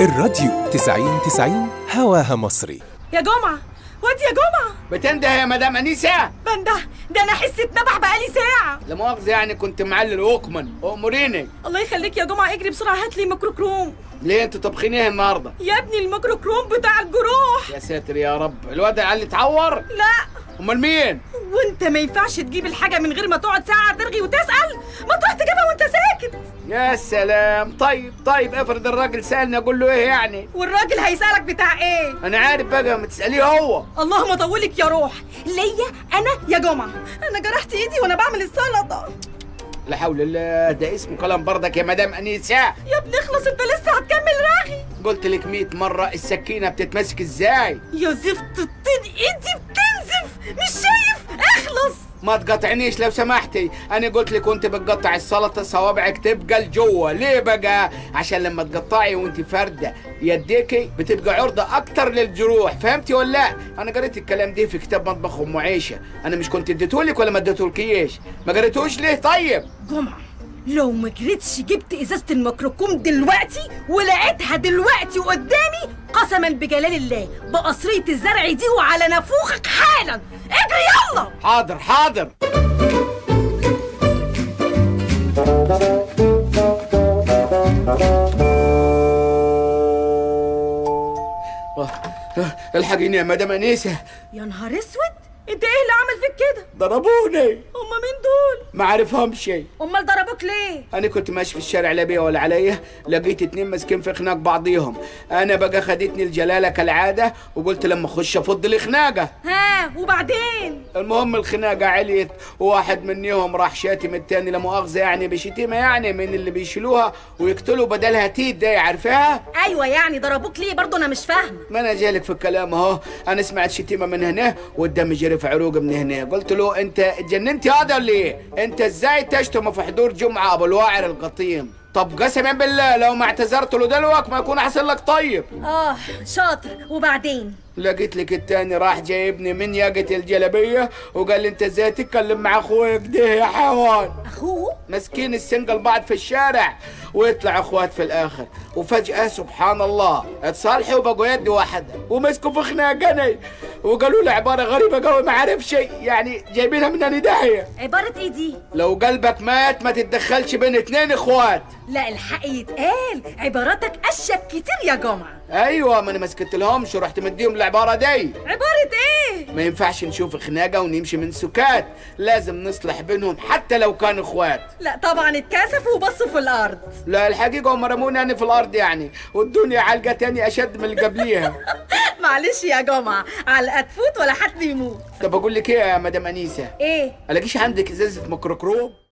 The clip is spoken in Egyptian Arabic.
الراديو 90 90 هواها مصري يا جمعة واد يا جمعة بتنده يا مدام انيسه بنده ده انا حس اتنبح بقالي ساعة لا مؤاخذه يعني كنت معلل وكمان اموريني الله يخليك يا جمعة اجري بسرعة هات لي ميكروكروم ليه انتوا طبخين ايه النهارده يا ابني الميكروكروم بتاع الجروح يا ساتر يا رب الواد اللي اتعور لا امال مين وانت ما ينفعش تجيب الحاجة من غير ما تقعد ساعة ترغي وتسأل ما تروح تجيبها وانت ساكت يا سلام طيب طيب افرض الراجل سالني اقول له ايه يعني والراجل هيسألك بتاع ايه انا عارف بقى ما تساليه هو اللهم طولك يا روح ليا انا يا جمعة انا جرحت ايدي وانا بعمل السلطة لا حول الله ده اسمه كلام برضك يا مدام انيسه يا ابني اخلص انت لسه هتكمل رغي قلت لك 100 مره السكينه بتتمسك ازاي يا زفت الطين ايدي بتنزف مش شايف اخلص ما تقاطعنيش لو سمحتي انا قلت لك وانت بتقطع السلطه صوابعك تبقى لجوه ليه بقى عشان لما تقطعي وانت فارده يديكي بتبقى عرضه اكتر للجروح فهمتي ولا لا انا قريت الكلام ده في كتاب مطبخ ام عيشه انا مش كنت اديتهولك ولا ما اديتهولكيش ما قريتوش ليه طيب جمعة لو ما جريتش جبت ازازة الميكروكوم دلوقتي ولقيتها دلوقتي قدامي قسما بجلال الله بقصرية الزرع دي وعلى نافوخك حالا اجري يلا حاضر حاضر الحقيني يا مدام انيسه يا نهار اسود انت ايه اللي عمل فيك كده ضربوني هما مين دول ما عرفهمش شيء امال ضربوك ليه انا كنت ماشي في الشارع لا بيا ولا عليا لقيت اتنين ماسكين في خناق بعضيهم انا بقى خدتني الجلاله كالعاده وقلت لما اخش افض الخناقه ها وبعدين المهم الخناقه عليت وواحد منيهم راح شاتم التاني لا مؤاخذه يعني بشتيمه يعني من اللي بيشيلوها ويقتلوا بدلها تيت ده عارفاها ايوه يعني ضربوك ليه برضه انا مش فاهمه ما انا جايلك في الكلام اهو انا سمعت شتيمه من هنا والدم جري في عروق من هنا قلت له انت اتجننت هذا ولا ايه انت ازاي تشتم في حضور جمعه ابو الواعر القطيم طب قسما بالله لو ما اعتذرت له دلوقتي ما يكون احسن لك طيب اه شاطر وبعدين لقيت لك التاني راح جايبني من ياقة الجلبية وقال لي انت ازاي تتكلم مع اخويا كده يا حيوان اخوه مسكين السنجل بعض في الشارع ويطلع اخوات في الاخر وفجأة سبحان الله اتصالحوا وبقوا يد واحدة ومسكوا في خناقني وقالوا لي عبارة غريبة قوي ما عارف شيء يعني جايبينها من نداهية عبارة ايه دي لو قلبك مات ما تتدخلش بين اتنين اخوات لا الحق يتقال عباراتك اشك كتير يا جمعة ايوه ما انا ما سكت لهمش ورحت مديهم العبارة دي عبارة ايه ما ينفعش نشوف خناقة ونمشي من سكات لازم نصلح بينهم حتى لو كانوا اخوات لا طبعا اتكسفوا وبصوا في الارض لا الحقيقة هم رموني أنا في الأرض يعني والدنيا علقة تاني أشد من اللي قبليها معلش يا جمعة علقة تفوت ولا حد يموت طب أقول لك إيه يا مدام أنيسة ايه ألاقيش عندك إزازة ميكروكروم